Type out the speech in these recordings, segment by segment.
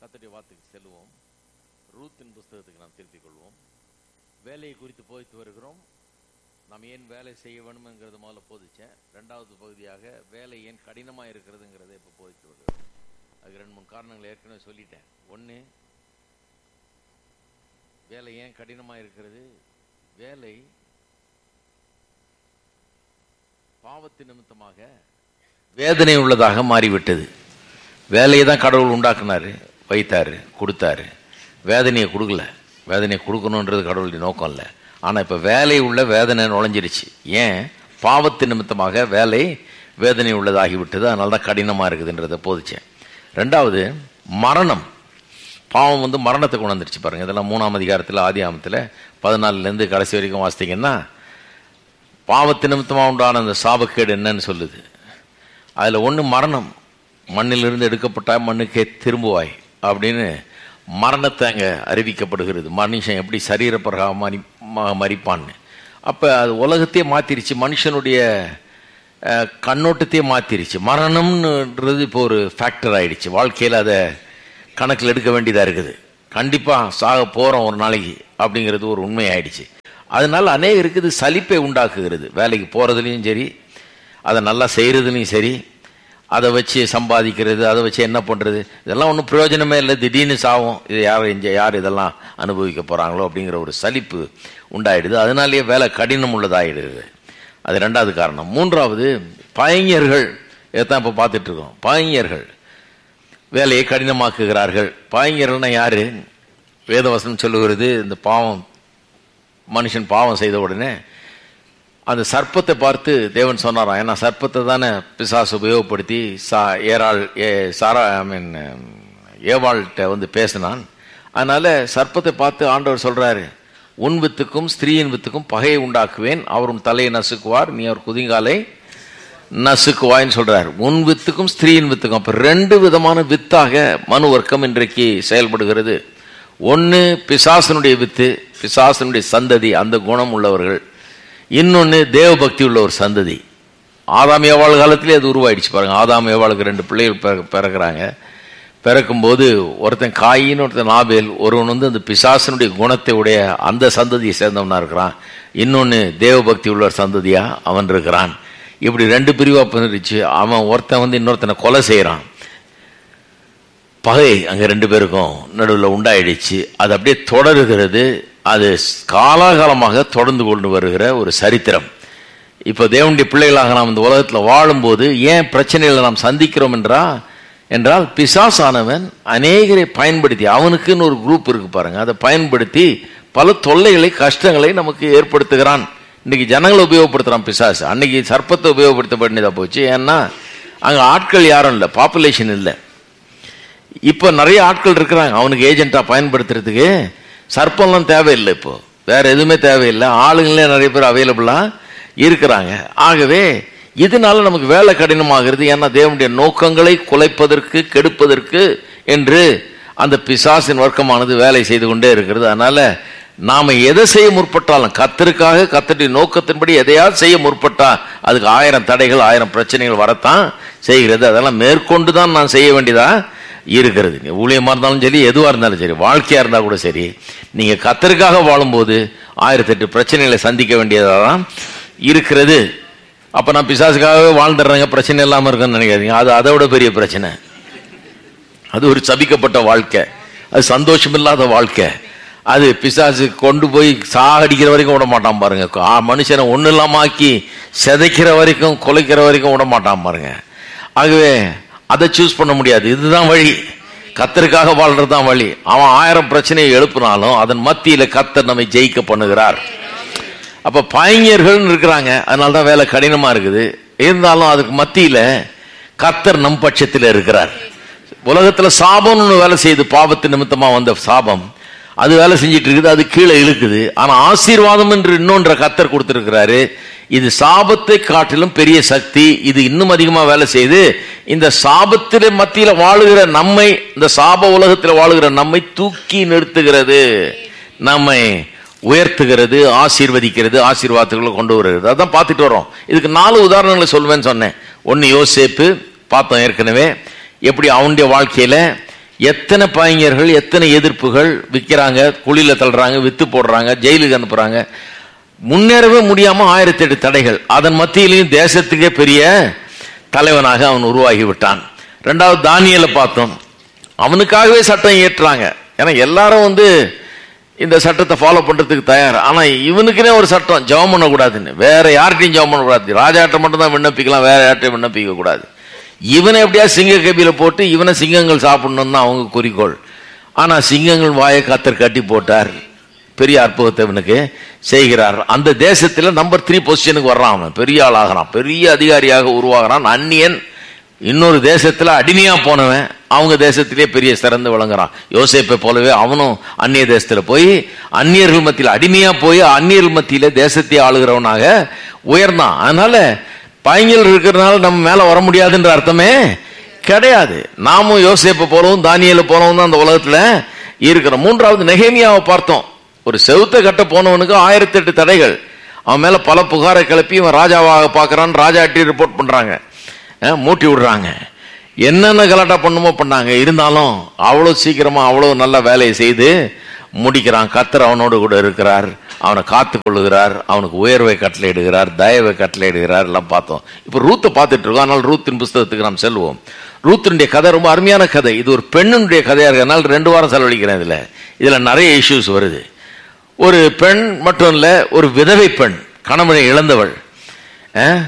கத்தடி வார்த்தைக்கு செல்லுவோம் ரூத்தின் புஸ்தகத்துக்கு நாம் திருப்பிக் கொள்வோம் வேலையை குறித்து போய்த்து வருகிறோம் நாம் ஏன் வேலை செய்ய வேணும்ங்கிறது முதல்ல போதிச்சேன் ரெண்டாவது பகுதியாக வேலை ஏன் கடினமாக இருக்கிறதுங்கிறத இப்போ போதித்து வருகிறோம் அதுக்கு ரெண்டு மூணு காரணங்கள் ஏற்கனவே சொல்லிட்டேன் ஒன்று வேலை ஏன் கடினமாக இருக்கிறது வேலை பாவத்தின் நிமித்தமாக வேதனை உள்ளதாக மாறிவிட்டது வேலையை தான் கடவுள் உண்டாக்குனாரு வைத்தாரு கொடுத்தாரு வேதனையை கொடுக்கல வேதனையை கொடுக்கணுன்றது கடவுளுடைய நோக்கம் இல்லை ஆனால் இப்போ வேலை உள்ள வேதனை நுழைஞ்சிருச்சு ஏன் பாவத்தின் நிமித்தமாக வேலை வேதனை உள்ளதாகிவிட்டது அதனால தான் கடினமாக இருக்குதுன்றதை போதிச்சேன் ரெண்டாவது மரணம் பாவம் வந்து மரணத்தை கொண்டு வந்துருச்சு பாருங்க இதெல்லாம் மூணாம் அதிகாரத்தில் ஆதி ஆமத்தில் பதினாலுலேருந்து கடைசி வரைக்கும் வாசித்தீங்கன்னா பாவத்து நிமித்தமாக உண்டான அந்த சாபக்கேடு என்னன்னு சொல்லுது அதில் ஒன்று மரணம் மண்ணிலிருந்து எடுக்கப்பட்டால் மண்ணுக்கே திரும்புவாய் அப்படின்னு மரணத்தை அங்கே அறிவிக்கப்படுகிறது மனுஷன் எப்படி சரீரப்பிரகாரம் மறி ம- மறிப்பான்னு அப்போ அது உலகத்தையே மாற்றிருச்சு மனுஷனுடைய அஹ், கண்ணோட்டத்தையே மாற்றிருச்சு மரணம்ன்றது இப்போ ஒரு ஃபேக்டர் ஆயிடுச்சு வாழ்க்கையில் அதை கணக்கில் எடுக்க வேண்டியதாக இருக்குது கண்டிப்பாக சாக போகிறோம் ஒரு நாளைக்கு அப்படிங்கிறது ஒரு உண்மை ஆயிடுச்சு அதனால அநேகருக்கு இது சலிப்பை உண்டாக்குகிறது வேலைக்கு போகிறதுலையும் சரி அதை நல்லா செய்கிறதுலையும் சரி அதை வச்சு சம்பாதிக்கிறது அதை வச்சு என்ன பண்ணுறது இதெல்லாம் ஒன்றும் பிரயோஜனமே இல்லை திடீர்னு சாவும் இது யார் இங்கே யார் இதெல்லாம் அனுபவிக்க போகிறாங்களோ அப்படிங்கிற ஒரு சலிப்பு உண்டாயிடுது அதனாலேயே வேலை கடினம் உள்ளதாயிடுது அது ரெண்டாவது காரணம் மூன்றாவது பையர்கள் இதைத்தான் இப்போ பார்த்துட்டு இருக்கோம் பையர்கள் வேலையை கடினமாக்குகிறார்கள் பாய்ஞர்கள்னா யாரு வேதவசனம் சொல்லுகிறது இந்த பாவம் மனுஷன் பாவம் செய்த உடனே அந்த சர்ப்பத்தை பார்த்து தேவன் சொன்னாராம் ஏன்னா சர்ப்பத்தை தானே பிசாசு உபயோகப்படுத்தி சா ஏராள் ஏ சாரா ஐ மீன் ஏவாள்கிட்ட வந்து பேசினான் அதனால சர்ப்பத்தை பார்த்து ஆண்டவர் சொல்றாரு உன் வித்துக்கும் ஸ்திரீயின் வித்துக்கும் பகையை உண்டாக்குவேன் அவர் உன் தலையை நசுக்குவார் நீ அவர் குதிங்காலை நசுக்குவாய்ன்னு சொல்றாரு உன் வித்துக்கும் ஸ்திரீயின் வித்துக்கும் அப்ப ரெண்டு விதமான வித்தாக மனு வர்க்கம் இன்றைக்கு செயல்படுகிறது ஒன்னு பிசாசனுடைய வித்து பிசாசனுடைய சந்ததி அந்த குணம் உள்ளவர்கள் இன்னொன்னு தேவபக்தி உள்ள ஒரு சந்ததி ஆதாம் ஏவாள் காலத்திலே அது உருவாயிடுச்சு பாருங்க ஆதாம் ஏவாளுக்கு ரெண்டு பிள்ளைகள் பிற- பிறக்குறாங்க பிறக்கும்போது ஒருத்தன் காயின்னு ஒருத்தன் நாபேல் ஒருவன் வந்து அந்த பிசாசனுடைய குணத்தை உடைய அந்த சந்ததியை சேர்ந்தவனா இருக்கிறான் இன்னொன்னு தேவபக்தி உள்ள ஒரு சந்ததியா அவன் இருக்கிறான் இப்படி ரெண்டு பிரிவா பிரிச்சு அவன் ஒருத்தன் வந்து இன்னொருத்தனை கொலை செய்யறான் பகை அங்க ரெண்டு பேருக்கும் நடுவில் உண்டாயிடுச்சு அது அப்படியே தொடருகிறது அது காலாகாலமாக தொடர்ந்து கொண்டு வருகிற ஒரு சரித்திரம் இப்போ தேவனுடைய பிள்ளைகளாக நாம் இந்த உலகத்தில் வாழும்போது ஏன் பிரச்சனைகளை நாம் சந்திக்கிறோம் என்றா என்றால் பிசாசானவன் அநேகரை பயன்படுத்தி அவனுக்குன்னு ஒரு குரூப் இருக்கு பாருங்க அதை பயன்படுத்தி பல தொல்லைகளை கஷ்டங்களை நமக்கு ஏற்படுத்துகிறான் இன்னைக்கு ஜனங்களை உபயோகப்படுத்துறான் பிசாசு அன்னைக்கு சர்ப்பத்தை உபயோகப்படுத்த வேண்டியதா போச்சு ஏன்னா அங்க ஆட்கள் யாரும் இல்லை பாப்புலேஷன் இல்லை இப்போ நிறைய ஆட்கள் இருக்கிறாங்க அவனுக்கு ஏஜென்ட்டா பயன்படுத்துறதுக்கு சர்ப்பம்லாம் தேவையில்லை இப்போ வேற எதுவுமே தேவையில்லை ஆளுங்களே நிறைய பேர் அவைலபிளா இருக்கிறாங்க ஆகவே இதனால நமக்கு வேலை கடினமாகிறது ஏன்னா தேவனுடைய நோக்கங்களை குலைப்பதற்கு கெடுப்பதற்கு என்று அந்த பிசாசின் வர்க்கமானது வேலை செய்து கொண்டே இருக்கிறது அதனால நாம எதை செய்ய முற்பட்டாலும் கத்தருக்காக கத்தருடைய நோக்கத்தின்படி எதையாவது செய்ய முற்பட்டா அதுக்கு ஆயிரம் தடைகள் ஆயிரம் பிரச்சனைகள் வரத்தான் செய்கிறது அதெல்லாம் மேற்கொண்டு தான் நான் செய்ய வேண்டியதா இருக்கிறது நீ ஊழியமா இருந்தாலும் சரி எதுவா இருந்தாலும் சரி வாழ்க்கையா இருந்தா கூட சரி நீங்க கத்தருக்காக வாழும்போது ஆயிரத்தெட்டு பிரச்சனைகளை சந்திக்க வேண்டியதா தான் இருக்கிறது அப்ப நான் பிசாசுக்காகவே வாழ்ந்துடுறேங்க பிரச்சனை இல்லாம இருக்குன்னு நினைக்காதீங்க அது அதை விட பெரிய பிரச்சனை அது ஒரு சபிக்கப்பட்ட வாழ்க்கை அது சந்தோஷம் இல்லாத வாழ்க்கை அது பிசாசு கொண்டு போய் சாகடிக்கிற வரைக்கும் விட மாட்டான் பாருங்க ஆ, மனுஷனை ஒண்ணு இல்லாம ஆக்கி சிதைக்கிற வரைக்கும் கொலைக்கிற வரைக்கும் விட மாட்டான் பாருங்க ஆகவே அதை சூஸ் பண்ண முடியாது இதுதான் வழி கத்தருக்காக வாழ்றது தான் வழி அவன் ஆயிரம் பிரச்சனையை எழுப்பினாலும் அதன் மத்தியில கத்தர் நம்மை ஜெயிக்க பண்ணுகிறார் அப்ப பையர்கள் இருக்கிறாங்க அதனால தான் வேலை கடினமா இருக்குது இருந்தாலும் அதுக்கு மத்தியில கத்தர் நம் பட்சத்தில் இருக்கிறார் உலகத்துல சாபம்னு ஒண்ணு வேலை செய்யுது பாவத்து நிமித்தமா வந்த சாபம் அது வேலை செஞ்சிட்டு இருக்குது அது கீழே இழுக்குது ஆனா ஆசீர்வாதம் என்று இன்னொன்ற கத்தர் கொடுத்திருக்கிறாரு இது சாபத்தை காட்டிலும் பெரிய சக்தி இது இன்னும் அதிகமா வேலை செய்து இந்த சாபத்திலே மத்தியில வாழுகிற நம்மை இந்த சாப உலகத்துல வாழுகிற நம்மை தூக்கி நிறுத்துகிறது நம்மை உயர்த்துகிறது ஆசீர்வதிக்கிறது ஆசீர்வாதத்துக்குள்ள கொண்டு வருகிறது அதான் பார்த்துட்டு வரோம் இதுக்கு நாலு உதாரணங்களை சொல்வேன்னு சொன்னேன் ஒன்னு யோசேப்பு பார்த்தோம் ஏற்கனவே எப்படி அவனுடைய வாழ்க்கையில எத்தனை பாய்ஞர்கள் எத்தனை எதிர்ப்புகள் விற்கிறாங்க குழியில தள்ளுறாங்க வித்து போடுறாங்க ஜெயிலுக்கு அனுப்புறாங்க முன்னேறவே முடியாம ஆயிரத்தி எட்டு தடைகள் அதன் மத்தியிலையும் தேசத்துக்கே பெரிய தலைவனாக அவன் உருவாகி விட்டான் ரெண்டாவது தானியலை பார்த்தோம் அவனுக்காகவே சட்டம் இயற்றுறாங்க ஏன்னா எல்லாரும் வந்து இந்த சட்டத்தை ஃபாலோ பண்றதுக்கு தயார் ஆனா இவனுக்குனே ஒரு சட்டம் ஜெபம் பண்ணக்கூடாதுன்னு வேற யார்கிட்டையும் ஜெபம் பண்ணக்கூடாது ராஜாட்ட மட்டும் தான் விண்ணப்பிக்கலாம் வேற யார்ட்டையும் விண்ணப்பிக்க கூடாது இவனை எப்படியா சிங்க கபியில போட்டு இவனை சிங்கங்கள் சாப்பிடணும் தான் அவங்க குறிக்கோள் ஆனா சிங்கங்கள் வாயை கத்தர் கட்டி போட்டார் பெரிய அற்புதத்தை இவனுக்கு செய்கிறார் அந்த தேசத்துல நம்பர் த்ரீ பொசிஷனுக்கு வர்றான் அவன் பெரிய ஆள் ஆகிறான் பெரிய அதிகாரியாக உருவாகிறான் அந்நியன் இன்னொரு தேசத்துல அடிமையா போனவன் அவங்க தேசத்திலே பெரிய சிறந்து விளங்குறான் யோசேப்பை போலவே அவனும் அந்நிய தேசத்துல போய் அந்நியர்கள் மத்தியில் அடிமையா போய் அந்நியர்கள் மத்தியில தேசத்தை ஆளுகிறவனாக உயர்ந்தான் அதனால பையங்கள் இருக்கிறதுனால நம்ம மேல வர முடியாதுன்ற அர்த்தமே கிடையாது நாமும் யோசேப்பை போலவும் தானியல போலவும் தான் அந்த உலகத்துல இருக்கிறோம் மூன்றாவது நெகேமியாவை பார்த்தோம் ஒரு செவுத்த கட்ட போனவனுக்கு ஆயிரத்தி எட்டு தடைகள் அவன் மேல பல புகாரை கிளப்பி இவன் ராஜாவாக பார்க்கறான் ராஜாட்டி ரிப்போர்ட் பண்றாங்க அஹ், மூட்டி விடுறாங்க என்னென்ன கலாட்டா பண்ணுமோ பண்ணாங்க இருந்தாலும் அவ்வளவு சீக்கிரமா அவ்வளவு நல்ல வேலையை செய்து முடிக்கிறான் கத்தர் அவனோடு கூட இருக்கிறார் அவனை காத்து கொள்ளுகிறார் அவனுக்கு உயர்வை கட்டளையிடுகிறார் தயவை கட்டளையிடுகிறார் எல்லாம் பார்த்தோம் இப்போ ரூத்தை பார்த்துட்டு இருக்கோம் ஆனால் ரூத்தின் புஸ்தகத்துக்கு நாம் செல்வோம் ரூத்தினுடைய கதை ரொம்ப அருமையான கதை இது ஒரு பெண்ணுடைய கதையா இருக்கிறதுனால ரெண்டு வாரம் செலவழிக்கிறேன் இதுல இதுல நிறைய இஷ்யூஸ் வருது ஒரு பெண் மட்டும் இல்ல ஒரு விதவை பெண் கணவனை இழந்தவள் அஹ்,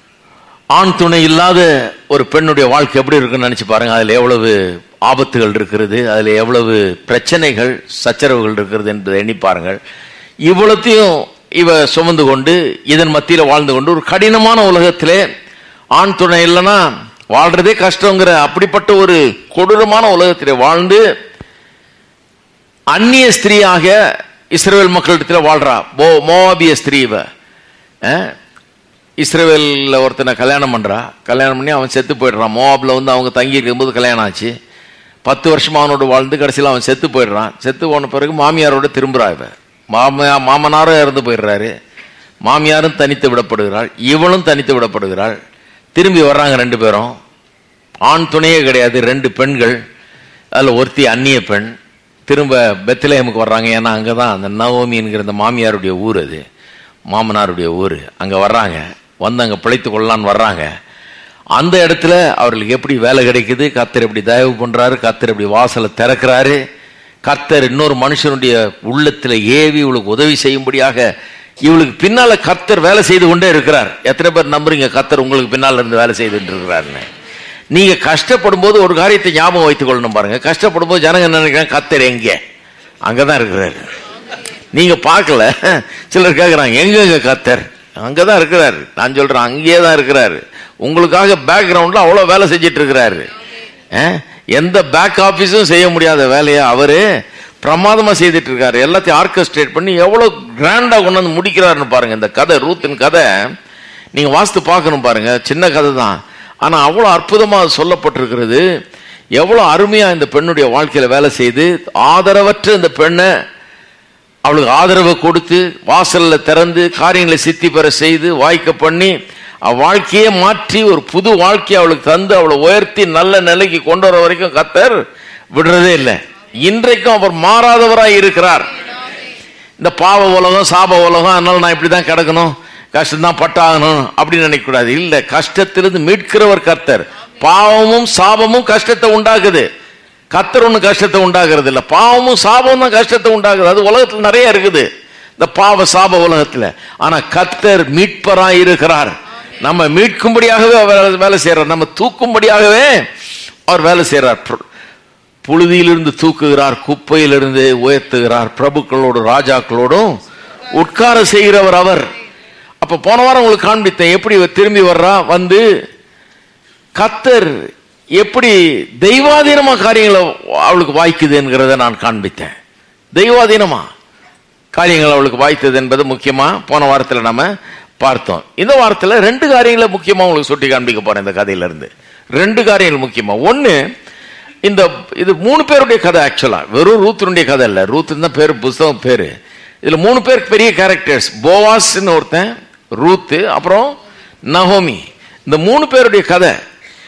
ஆண் துணை இல்லாத ஒரு பெண்ணுடைய வாழ்க்கை எப்படி இருக்குன்னு நினைச்சு பாருங்க அதுல எவ்வளவு ஆபத்துகள் இருக்கிறது அதுல எவ்வளவு பிரச்சனைகள் சச்சரவுகள் இருக்கிறது என்பதை எண்ணி பாருங்கள் இவ்வளத்தையும் இவ சுமந்து கொண்டு இதன் மத்தியில வாழ்ந்து கொண்டு ஒரு கடினமான உலகத்திலே ஆண் துணை இல்லைன்னா வாழ்றதே கஷ்டங்கிற அப்படிப்பட்ட ஒரு கொடூரமான உலகத்திலே வாழ்ந்து அந்நிய ஸ்திரீயாக இஸ்ரேல் மக்களிடத்தில் வாழ்றா மோ மோவாபிய ஸ்திரீ இவ அஹ், இஸ்ரேவேல்ல ஒருத்தனை கல்யாணம் பண்றா கல்யாணம் பண்ணி அவன் செத்து போயிடுறான் மோவாப்ல வந்து அவங்க தங்கி இருக்கும்போது கல்யாணம் ஆச்சு பத்து வருஷமா அவனோட வாழ்ந்து கடைசியில் அவன் செத்து போயிடுறான் செத்து போன பிறகு மாமியாரோட திரும்புறா இவ மாமியா மாமனாரும் இறந்து போயிடுறாரு மாமியாரும் தனித்து விடப்படுகிறாள் இவளும் தனித்து விடப்படுகிறாள் திரும்பி வர்றாங்க ரெண்டு பேரும் ஆண் துணையே கிடையாது ரெண்டு பெண்கள் அதில் ஒருத்தி அந்நிய பெண் திரும்ப பெத்லேஹமுக்கு வர்றாங்க ஏன்னா அங்கே தான் அந்த நவோமி என்கிற அந்த மாமியாருடைய ஊர் அது மாமனாருடைய ஊர் அங்கே வர்றாங்க வந்து அங்கே பிழைத்து கொள்ளலான்னு வர்றாங்க அந்த இடத்துல அவர்களுக்கு எப்படி வேலை கிடைக்குது கத்தர் எப்படி தயவு பண்றாரு கத்தர் எப்படி வாசலை திறக்கிறாரு கத்தர் இன்னொரு மனுஷனுடைய உள்ளத்துல ஏவி இவளுக்கு உதவி செய்யும்படியாக இவளுக்கு பின்னால கத்தர் வேலை செய்து கொண்டே இருக்கிறார் எத்தனை பேர் நம்புறீங்க கத்தர் உங்களுக்கு பின்னால இருந்து வேலை செய்துட்டு இருக்கிறாருன்னு நீங்க கஷ்டப்படும் போது ஒரு காரியத்தை ஞாபகம் வைத்துக் கொள்ளணும் பாருங்க கஷ்டப்படும் போது ஜனங்க என்ன நினைக்கிறாங்க கத்தர் எங்க அங்கதான் இருக்கிறாரு நீங்க பார்க்கல சிலர் கேட்கறாங்க எங்க எங்க கத்தர் அங்கதான் இருக்கிறாரு நான் சொல்றேன் அங்கேயே தான் இருக்கிறாரு உங்களுக்காக பேக்ரவுண்ட்ல அவ்வளவு வேலை செஞ்சிட்டு இருக்கிறாரு அஹ், எந்த பேக் ஆபீஸும் செய்ய முடியாத வேலையை அவரு பிரமாதமா செய்துட்டு இருக்காரு எல்லாத்தையும் ஆர்கஸ்ட்ரேட் பண்ணி எவ்வளவு கிராண்டா கொண்டு வந்து முடிக்கிறாருன்னு பாருங்க இந்த கதை ரூத்தின் கதை நீங்க வாஸ்து பார்க்கணும் பாருங்க சின்ன கதை தான் ஆனா அவ்வளவு அற்புதமா அது சொல்லப்பட்டிருக்கிறது எவ்வளவு அருமையா இந்த பெண்ணுடைய வாழ்க்கையில வேலை செய்து ஆதரவற்ற இந்த பெண்ணை அவளுக்கு ஆதரவை கொடுத்து வாசல்ல திறந்து காரியங்களை சித்தி பெற செய்து வாய்க்க பண்ணி அவ வாழ்க்கையே மாற்றி ஒரு புது வாழ்க்கையை அவளுக்கு தந்து அவளை உயர்த்தி நல்ல நிலைக்கு கொண்டு வர வரைக்கும் கத்தர் விடுறதே இல்லை இன்றைக்கும் அவர் மாறாதவராய் இருக்கிறார் இந்த பாவ உலகம் சாப உலகம் அதனால நான் இப்படிதான் கிடக்கணும் கஷ்டம்தான் பட்டாகணும் அப்படின்னு நினைக்கக்கூடாது இல்ல கஷ்டத்திலிருந்து மீட்கிறவர் கர்த்தர் பாவமும் சாபமும் கஷ்டத்தை உண்டாக்குது கர்த்தர் ஒண்ணு கஷ்டத்தை உண்டாக்குறது இல்ல பாவமும் சாபமும் தான் கஷ்டத்தை உண்டாக்குது அது உலகத்துல நிறைய இருக்குது இந்த பாவ சாப உலகத்துல ஆனா கர்த்தர் மீட்பராய் இருக்கிறார் நம்ம மீட்கும்படியாகவே அவர் வேலை செய்யறார் நம்ம தூக்கும்படியாகவே அவர் வேலை செய்யறார் பிர- புழுதியிலிருந்து தூக்குகிறார் குப்பையிலிருந்து உயர்த்துகிறார் பிரபுக்களோடு ராஜாக்களோடும் உட்கார செய்கிறவர் அவர் அப்ப போன வாரம் உங்களுக்கு காண்பித்தேன் எப்படி இவ திரும்பி வர்றா வந்து கத்தர் எப்படி தெய்வாதீனமா காரியங்களை அவளுக்கு வாய்க்குது என்கிறத நான் காண்பித்தேன் தெய்வாதீனமா காரியங்கள் அவளுக்கு வாய்த்தது என்பது முக்கியமா போன வாரத்தில் நம்ம பார்த்தோம் இந்த வாரத்தில் ரெண்டு காரியங்களை முக்கியமா உங்களுக்கு சுட்டி காண்பிக்க போறேன் இந்த கதையில இருந்து ரெண்டு காரியங்கள் முக்கியமா ஒண்ணு இந்த இது மூணு பேருடைய கதை ஆக்சுவலா வெறும் ரூத்தினுடைய கதை இல்ல ரூத்துன்னு தான் பேரு புஸ்தகம் பேரு இதுல மூணு பேர் பெரிய கேரக்டர்ஸ் போவாஸ்ன்னு ஒருத்தன் ரூத்து அப்புறம் நஹோமி இந்த மூணு பேருடைய கதை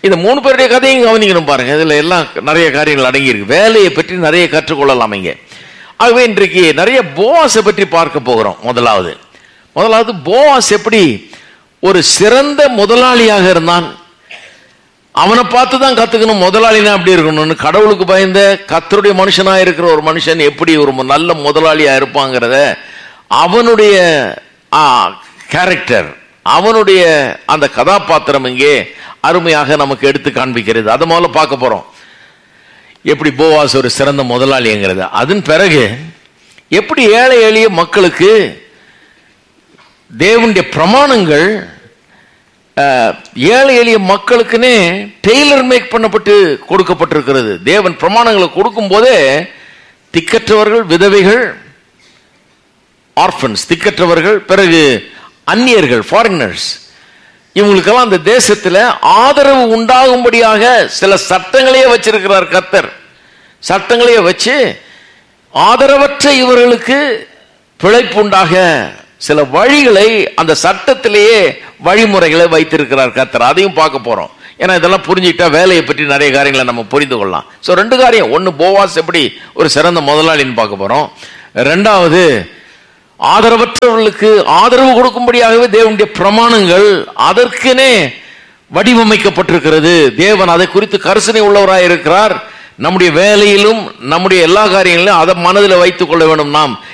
இந்த மூணு பேருடைய கதையும் கவனிக்கணும் பாருங்க இதுல எல்லாம் நிறைய காரியங்கள் அடங்கி இருக்கு வேலையை பற்றி நிறைய கற்றுக்கொள்ளலாம் இங்க ஆகவே இன்றைக்கு நிறைய போவாஸை பற்றி பார்க்க போகிறோம் முதலாவது முதலாவது போவாஸ் எப்படி ஒரு சிறந்த முதலாளியாக இருந்தான் அவனை பார்த்து தான் கத்துக்கணும் முதலாளினா அப்படி இருக்கணும்னு கடவுளுக்கு பயந்த கத்தருடைய மனுஷனா இருக்கிற ஒரு மனுஷன் எப்படி ஒரு நல்ல முதலாளியா இருப்பாங்கிறத அவனுடைய கேரக்டர் அவனுடைய அந்த கதாபாத்திரம் இங்கே அருமையாக நமக்கு எடுத்து காண்பிக்கிறது அதை முதல்ல பார்க்க போறோம் எப்படி போவாஸ் ஒரு சிறந்த முதலாளிங்கிறது அதன் பிறகு எப்படி ஏழை எளிய மக்களுக்கு தேவனுடைய பிரமாணங்கள் அஹ், ஏழை எளிய மக்களுக்குன்னே டெய்லர் மேக் பண்ணப்பட்டு கொடுக்கப்பட்டிருக்கிறது தேவன் பிரமாணங்களை கொடுக்கும் போதே திக்கற்றவர்கள் விதவைகள் ஆர்ஃபன்ஸ் திக்கற்றவர்கள் பிறகு அந்நியர்கள் ஃபாரினர்ஸ் இவங்களுக்கெல்லாம் அந்த தேசத்துல ஆதரவு உண்டாகும்படியாக சில சட்டங்களையே வச்சிருக்கிறார் கர்த்தர் சட்டங்களையே வச்சு ஆதரவற்ற இவர்களுக்கு பிழைப்பு உண்டாக சில வழிகளை அந்த சட்டத்திலேயே வழிமுறைகளை வைத்திருக்கிறார் கர்த்தர் அதையும் பார்க்க போறோம் ஏன்னா இதெல்லாம் புரிஞ்சுக்கிட்டா வேலையை பற்றி நிறைய காரியங்களை நம்ம புரிந்து கொள்ளலாம் ஸோ ரெண்டு காரியம் ஒன்று போவாஸ் எப்படி ஒரு சிறந்த முதலாளின்னு பார்க்க போறோம் ரெண்டாவது ஆதரவற்றவர்களுக்கு ஆதரவு கொடுக்கும்படியாகவே தேவனுடைய பிரமாணங்கள் அதற்கெனே வடிவமைக்கப்பட்டிருக்கிறது தேவன் அதை குறித்து கரிசனை உள்ளவராய் இருக்கிறார் நம்முடைய வேலையிலும் நம்முடைய எல்லா காரியங்களிலும் அதை மனதில் வைத்துக் கொள்ள வேண்டும் நாம்